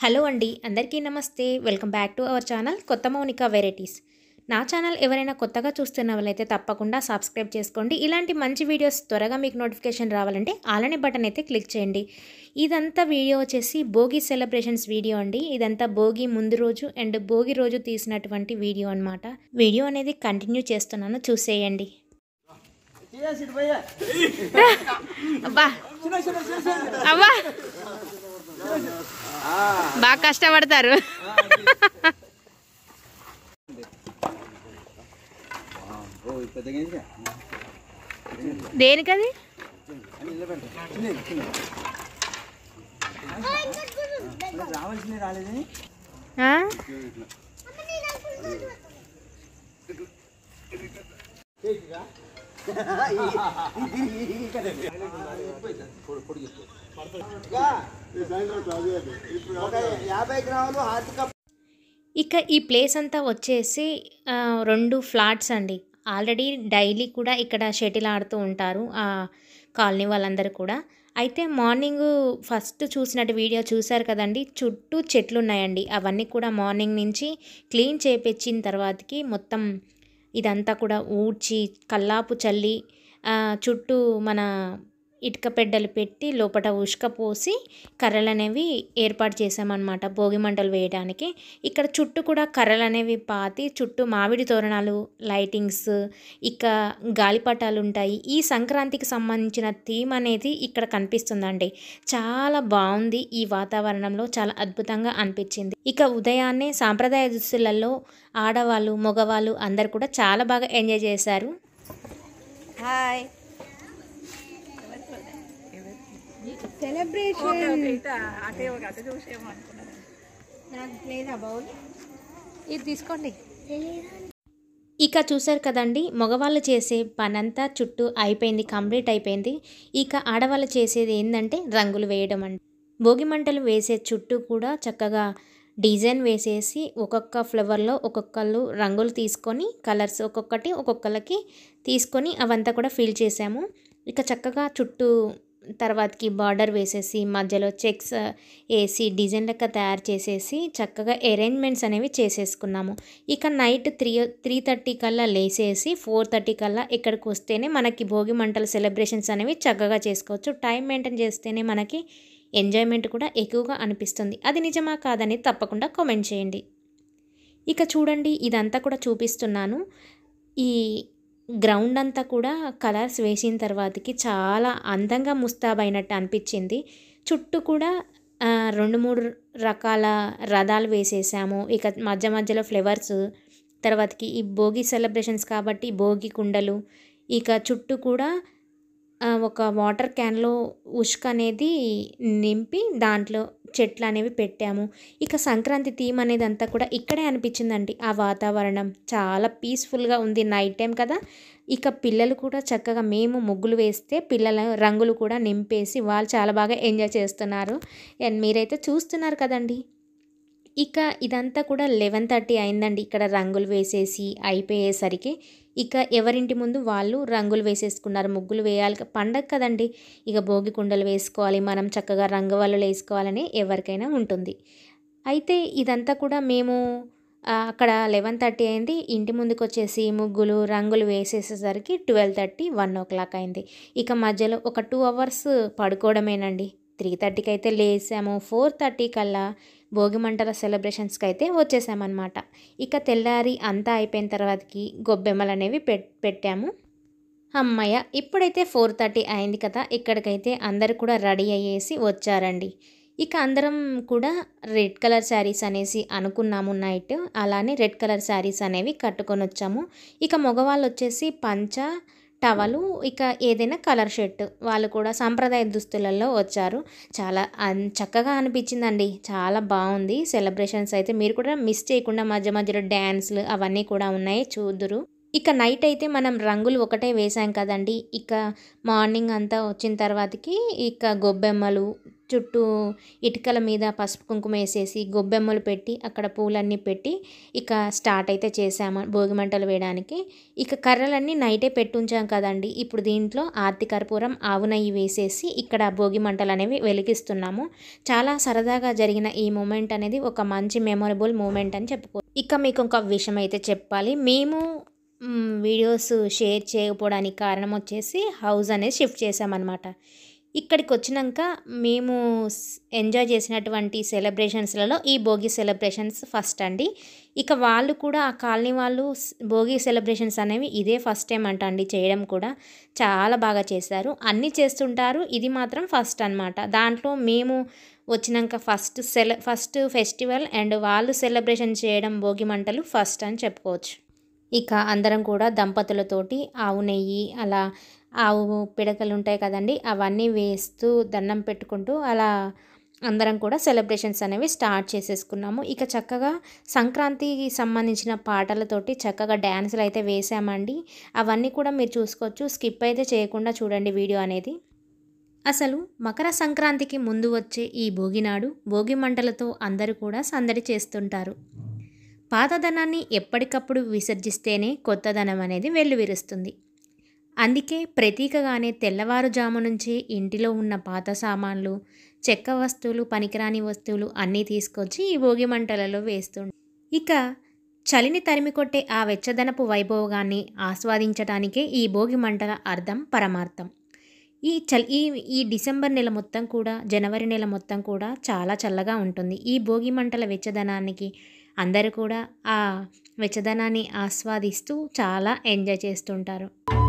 Hello అండి అందరికీ నమస్తే welcome back to our channel కొత్త మౌనిక వెరైటీస్ నా ఛానల్ ఎవరైనా కొత్తగా చూస్తున్న వాళ్ళైతే తప్పకుండా సబ్స్క్రైబ్ చేసుకోండి ఇలాంటి మంచి వీడియోస్ త్వరగా మీకు నోటిఫికేషన్ రావాలంటే అలానే బటన్ అయితే క్లిక్ చేయండి ఇదంతా వీడియో వచ్చేసి భోగి సెలబ్రేషన్స్ వీడియో అండి ఇదంతా భోగి ముందు రోజు అండ్ భోగి రోజు తీసినటువంటి వీడియో అన్నమాట వీడియో అనేది కంటిన్యూ చేస్తున్నాను చూసేయండి అబ్బా అబ్బా బాగా కష్టపడతారు దేనికది రావాల్సింది రాలేదని ఆ? ఒక యాభై గ్రాములు హార్డ్ కప్ ఇక ఈ ప్లేస్ అంతా వచ్చేసి ఆ, రెండు ఫ్లాట్స్ అండి ఆల్రెడీ డైలీ కూడా ఇక్కడ షటిల్ ఆడుతూ ఉంటారు ఆ కాలనీ వాళ్ళందరూ కూడా అయితే మార్నింగ్ ఫస్ట్ చూసినట్టు వీడియో చూశారు కదండి చుట్టూ చెట్లు ఉన్నాయండి అవన్నీ కూడా మార్నింగ్ నుంచి క్లీన్ చేపించిన తర్వాతకి మొత్తం ఇదంతా కూడా ఊడ్చి కల్లాపు చల్లి ఆ, చుట్టూ మన ఇటుక పెడ్డలు పెట్టి లోపల ఉష్క పోసి కర్రలు అనేవి ఏర్పాటు చేసామన్నమాట భోగి మంటలు వేయడానికి ఇక్కడ చుట్టూ కూడా కర్రలు అనేవి పాతి చుట్టూ మామిడి తోరణాలు లైటింగ్స్ ఇక గాలిపటాలు ఉంటాయి ఈ సంక్రాంతికి సంబంధించిన థీమ్ అనేది ఇక్కడ కనిపిస్తుందండి చాలా బాగుంది ఈ వాతావరణంలో చాలా అద్భుతంగా అనిపించింది ఇక ఉదయాన్నే సాంప్రదాయ దుస్తులలో ఆడవాళ్ళు మగవాళ్ళు అందరు కూడా చాలా బాగా ఎంజాయ్ చేశారు హాయ్ ఇది తీసుకోండి ఇక చూసారు కదండి మగవాళ్ళు చేసే పనంతా చుట్టూ అయిపోయింది కంప్లీట్ అయిపోయింది ఇక ఆడవాళ్ళు చేసేది ఏంటంటే రంగులు వేయడం అండి భోగి మంటలు వేసే చుట్టూ కూడా చక్కగా డిజైన్ వేసేసి ఒక్కొక్క ఫ్లవర్లో ఒక్కొక్కళ్ళు రంగులు తీసుకొని కలర్స్ ఒక్కొక్కటి ఒక్కొక్కళ్ళకి తీసుకొని అవంతా కూడా ఫిల్ చేసాము ఇక చక్కగా చుట్టూ తర్వాతకి బార్డర్ వేసేసి మధ్యలో చెక్స్ వేసి డిజైన్ లెక్క తయారు చేసేసి చక్కగా అరేంజ్మెంట్స్ అనేవి చేసేసుకున్నాము ఇక నైట్ త్రీ త్రీ థర్టీ కల్లా లేసేసి ఫోర్ థర్టీ కల్లా ఇక్కడికి వస్తేనే మనకి భోగి మంటల సెలబ్రేషన్స్ అనేవి చక్కగా చేసుకోవచ్చు టైం మెయింటైన్ చేస్తేనే మనకి ఎంజాయ్మెంట్ కూడా ఎక్కువగా అనిపిస్తుంది అది నిజమా కాదని తప్పకుండా కామెంట్ చేయండి ఇక చూడండి ఇదంతా కూడా చూపిస్తున్నాను ఈ గ్రౌండ్ అంతా కూడా కలర్స్ వేసిన తర్వాతకి చాలా అందంగా ముస్తాబైనట్టు అనిపించింది చుట్టూ కూడా ఆ, రెండు మూడు రకాల రథాలు వేసేసాము ఇక మధ్య మధ్యలో ఫ్లవర్స్ తర్వాతకి ఈ భోగి సెలబ్రేషన్స్ కాబట్టి భోగి కుండలు ఇక చుట్టూ కూడా ఆ, ఒక వాటర్ క్యాన్లో ఉష్క అనేది నింపి దాంట్లో చెట్లు అనేవి పెట్టాము ఇక సంక్రాంతి థీమ్ అనేది అంతా కూడా ఇక్కడే అనిపించిందండి ఆ వాతావరణం చాలా పీస్ఫుల్గా ఉంది నైట్ టైం కదా ఇక పిల్లలు కూడా చక్కగా మేము ముగ్గులు వేస్తే పిల్లల రంగులు కూడా నింపేసి వాళ్ళు చాలా బాగా ఎంజాయ్ చేస్తున్నారు అండ్ మీరైతే చూస్తున్నారు కదండి ఇక ఇదంతా కూడా లెవెన్ థర్టీ అయిందండి ఇక్కడ రంగులు వేసేసి అయిపోయేసరికి ఇక ఎవరింటి ముందు వాళ్ళు రంగులు వేసేసుకున్నారు ముగ్గులు వేయాలి పండగ కదండి ఇక భోగి కుండలు వేసుకోవాలి మనం చక్కగా రంగవల్లులు వేసుకోవాలని ఎవరికైనా ఉంటుంది అయితే ఇదంతా కూడా మేము ఆ, అక్కడ లెవెన్ థర్టీ అయింది ఇంటి ముందుకు వచ్చేసి ముగ్గులు రంగులు వేసేసేసరికి twelve thirty one o'clock అయింది ఇక మధ్యలో ఒక టూ అవర్స్ పడుకోవడమేనండి త్రీ థర్టీకి అయితే లేసాము ఫోర్ థర్టీ కల్లా భోగి మంటల సెలబ్రేషన్స్కి అయితే వచ్చేసామన్నమాట ఇక తెల్లారి అంతా అయిపోయిన తర్వాతకి గొబ్బెమ్మలు అనేవి పెట్ పెట్టాము అమ్మయ్య ఇప్పుడైతే ఫోర్ థర్టీ అయింది కదా ఇక్కడికైతే అందరు కూడా రెడీ అయ్యేసి వచ్చారండి ఇక అందరం కూడా రెడ్ కలర్ శారీస్ అనేసి అనుకున్నాము నైట్ అలానే రెడ్ కలర్ శారీస్ అనేవి కట్టుకొని వచ్చాము ఇక మగవాళ్ళు వచ్చేసి పంచ టవలు ఇక ఏదైనా కలర్ షర్ట్ వాళ్ళు కూడా సాంప్రదాయ దుస్తులలో వచ్చారు చాలా అన్- చక్కగా అనిపించిందండి చాలా బాగుంది సెలబ్రేషన్స్ అయితే మీరు కూడా మిస్ చేయకుండా మధ్య మధ్యలో డ్యాన్స్లు అవన్నీ కూడా ఉన్నాయి చూదురు ఇక నైట్ అయితే మనం రంగులు ఒకటే వేసాం కదండి ఇక మార్నింగ్ అంతా వచ్చిన తర్వాతకి ఇక గొబ్బెమ్మలు చుట్టూ ఇటుకల మీద పసుపు కుంకుమ వేసేసి గొబ్బెమ్మలు పెట్టి అక్కడ పూలన్నీ పెట్టి ఇక స్టార్ట్ అయితే చేసాము భోగి మంటలు వేయడానికి ఇక కర్రలన్నీ నైటే పెట్టుంచాం కదండి ఇప్పుడు దీంట్లో ఆర్తి కర్పూరం ఆవు నెయ్యి వేసేసి ఇక్కడ భోగి మంటలు అనేవి వెలిగిస్తున్నాము చాలా సరదాగా జరిగిన ఈ మూమెంట్ అనేది ఒక మంచి మెమొరబుల్ మూమెంట్ అని చెప్పుకో ఇక మీకు ఒక విషయం అయితే చెప్పాలి మేము మ్, వీడియోస్ షేర్ చేయకపోవడానికి కారణం వచ్చేసి హౌస్ అనేది షిఫ్ట్ చేసామన్నమాట ఇక్కడికి వచ్చినాక మేము స్- ఎంజాయ్ చేసినటువంటి సెలబ్రేషన్స్లలో ఈ భోగి సెలబ్రేషన్స్ ఫస్ట్ అండి ఇక వాళ్ళు కూడా ఆ కాలనీ వాళ్ళు స్- భోగి సెలబ్రేషన్స్ అనేవి ఇదే ఫస్ట్ టైం అంట అండి చేయడం కూడా చాలా బాగా చేశారు అన్నీ చేస్తుంటారు ఇది మాత్రం ఫస్ట్ అన్నమాట దాంట్లో మేము వచ్చినాక ఫస్ట్ సెల ఫస్ట్ ఫెస్టివల్ అండ్ వాళ్ళు సెలబ్రేషన్ చేయడం భోగి మంటలు ఫస్ట్ అని చెప్పుకోవచ్చు ఇక అందరం కూడా దంపతులతోటి ఆవు నెయ్యి అలా ఆవు పిడకలు ఉంటాయి కదండి అవన్నీ వేస్తూ దండం పెట్టుకుంటూ అలా అందరం కూడా సెలబ్రేషన్స్ అనేవి స్టార్ట్ చేసేసుకున్నాము ఇక చక్కగా సంక్రాంతికి సంబంధించిన పాటలతోటి చక్కగా డ్యాన్సులు అయితే వేసామండి అవన్నీ కూడా మీరు చూసుకోవచ్చు స్కిప్ అయితే చేయకుండా చూడండి వీడియో అనేది అసలు మకర సంక్రాంతికి ముందు వచ్చే ఈ భోగినాడు భోగి మంటలతో అందరూ కూడా సందడి చేస్తుంటారు పాతదనాన్ని ఎప్పటికప్పుడు విసర్జిస్తేనే కొత్తదనం అనేది వెల్లువిరుస్తుంది అందుకే ప్రతీకగానే తెల్లవారుజాము నుంచి ఇంటిలో ఉన్న పాత సామాన్లు చెక్క వస్తువులు పనికిరాని వస్తువులు అన్నీ తీసుకొచ్చి ఈ భోగి మంటలలో వేస్తుంది ఇక చలిని తరిమి కొట్టే ఆ వెచ్చదనపు వైభోగాన్ని ఆస్వాదించడానికే ఈ భోగి మంటల అర్థం పరమార్థం ఈ చల్ ఈ ఈ డిసెంబర్ నెల మొత్తం కూడా జనవరి నెల మొత్తం కూడా చాలా చల్లగా ఉంటుంది ఈ భోగి మంటల వెచ్చదనానికి అందరూ కూడా ఆ వెచ్చదనాన్ని ఆస్వాదిస్తూ చాలా ఎంజాయ్ చేస్తుంటారు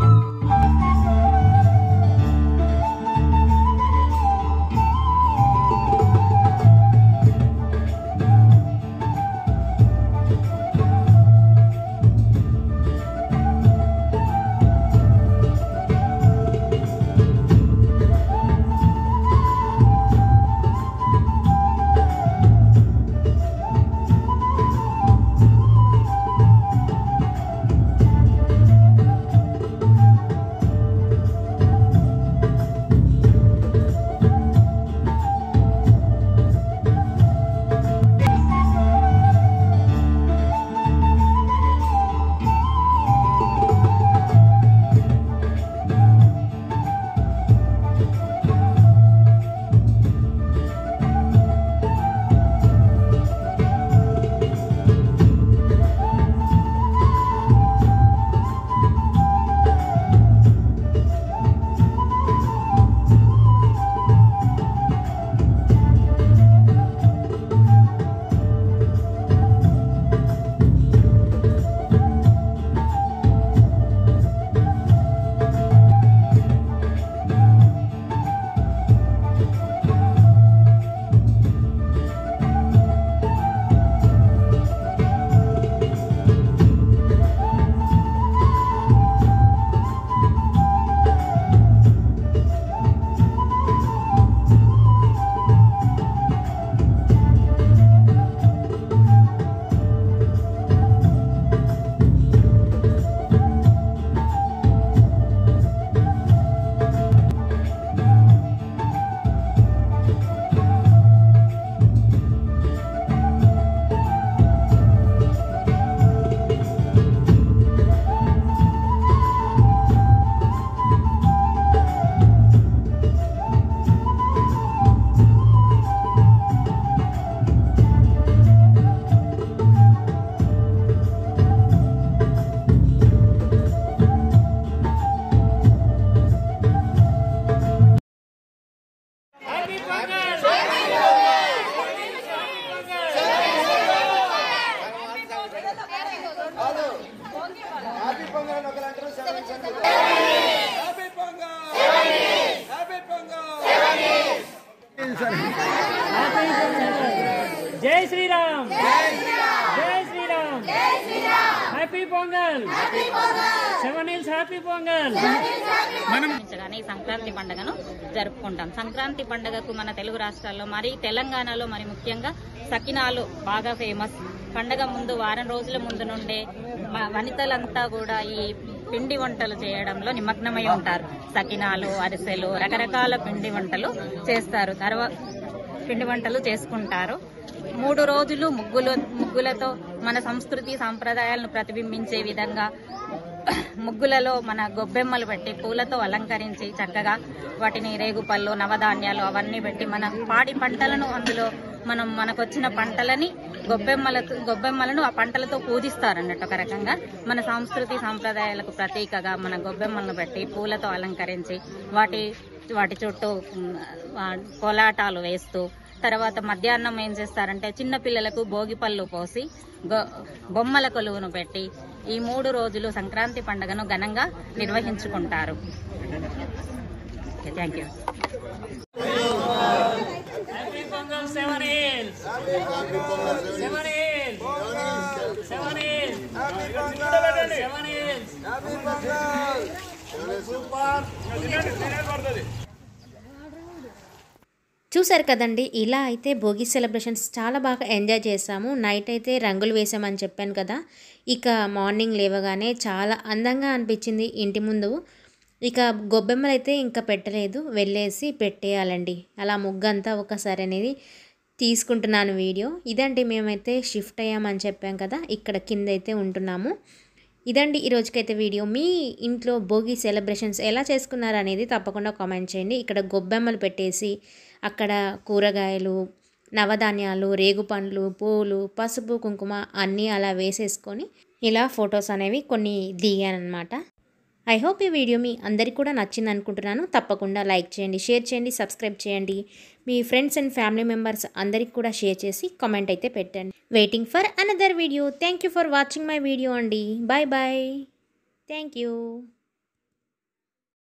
హ్యాపీ పొంగల్ అని ఒకరు అంటారు seven seven happy Pongal happy Pongal జై శ్రీరామ్ జై Sriram happy Pongal seven hills happy Pongal నిర్వహించగానే ఈ సంక్రాంతి పండుగను జరుపుకుంటాం సంక్రాంతి పండుగకు మన తెలుగు రాష్ట్రాల్లో మరి తెలంగాణలో మరి ముఖ్యంగా సకినాలు బాగా ఫేమస్ పండగ ముందు వారం రోజుల ముందు నుండే మ- వనితలంతా కూడా ఈ పిండి వంటలు చేయడంలో నిమగ్నమై ఉంటారు సకినాలు అరిసెలు రకరకాల పిండి వంటలు చేస్తారు తర్వాత పిండి వంటలు చేసుకుంటారు మూడు రోజులు ముగ్గులు ముగ్గులతో మన సంస్కృతి సాంప్రదాయాలను ప్రతిబింబించే విధంగా ముగ్గులలో మన గొబ్బెమ్మలు పెట్టి పూలతో అలంకరించి చక్కగా వాటిని రేగుపళ్ళు నవధాన్యాలు అవన్నీ పెట్టి మన పాడి పంటలను అందులో మనం మనకొచ్చిన పంటలని గొబ్బెమ్మలతో గొబ్బెమ్మలను ఆ పంటలతో పూజిస్తారు అన్నట్టు ఒక రకంగా మన సంస్కృతి సాంప్రదాయాలకు ప్రతీకగా మన గొబ్బెమ్మలను పెట్టి పూలతో అలంకరించి వాటి వాటి చుట్టూ ఉమ్, ఆ, కోలాటాలు వేస్తూ తర్వాత మధ్యాహ్నం ఏం చేస్తారంటే చిన్న పిల్లలకు భోగి పళ్ళు పోసి గొ- బొమ్మల కొలువును పెట్టి ఈ మూడు రోజులు సంక్రాంతి పండుగను ఘనంగా నిర్వహించుకుంటారు thank you happy Pongal seven hills seven hills seven hills seven hills happy Pongal super చూసారు కదండి ఇలా అయితే భోగి సెలబ్రేషన్స్ చాలా బాగా ఎంజాయ్ చేసాము నైట్ అయితే రంగులు వేసామని చెప్పాను కదా ఇక మార్నింగ్ లేవగానే చాలా అందంగా అనిపించింది ఇంటి ముందు ఇక గొబ్బెమ్మలు అయితే ఇంకా పెట్టలేదు వెళ్ళేసి పెట్టేయాలండి అలా ముగ్గంతా ఒకసారి అనేది తీసుకుంటున్నాను వీడియో ఇదండి మేమైతే షిఫ్ట్ అయ్యామని చెప్పాం కదా ఇక్కడ కింద అయితే ఉంటున్నాము ఇదండి ఈ రోజుకైతే వీడియో మీ ఇంట్లో భోగి సెలబ్రేషన్స్ ఎలా చేసుకున్నారు అనేది తప్పకుండా కామెంట్ చేయండి ఇక్కడ గొబ్బెమ్మలు పెట్టేసి అక్కడ కూరగాయలు నవధాన్యాలు రేగుపండ్లు పూలు పసుపు కుంకుమ అన్నీ అలా వేసేసుకొని ఇలా ఫొటోస్ అనేవి కొన్ని దిగానమాట ఐ హోప్ ఈ వీడియో మీ అందరికీ కూడా నచ్చింది అనుకుంటున్నాను తప్పకుండా లైక్ చేయండి షేర్ చేయండి సబ్స్క్రైబ్ చేయండి మీ ఫ్రెండ్స్ అండ్ ఫ్యామిలీ మెంబర్స్ అందరికి కూడా షేర్ చేసి కామెంట్ అయితే పెట్టండి waiting for another video thank you for watching my video అండి బాయ్ బాయ్ థ్యాంక్ యూ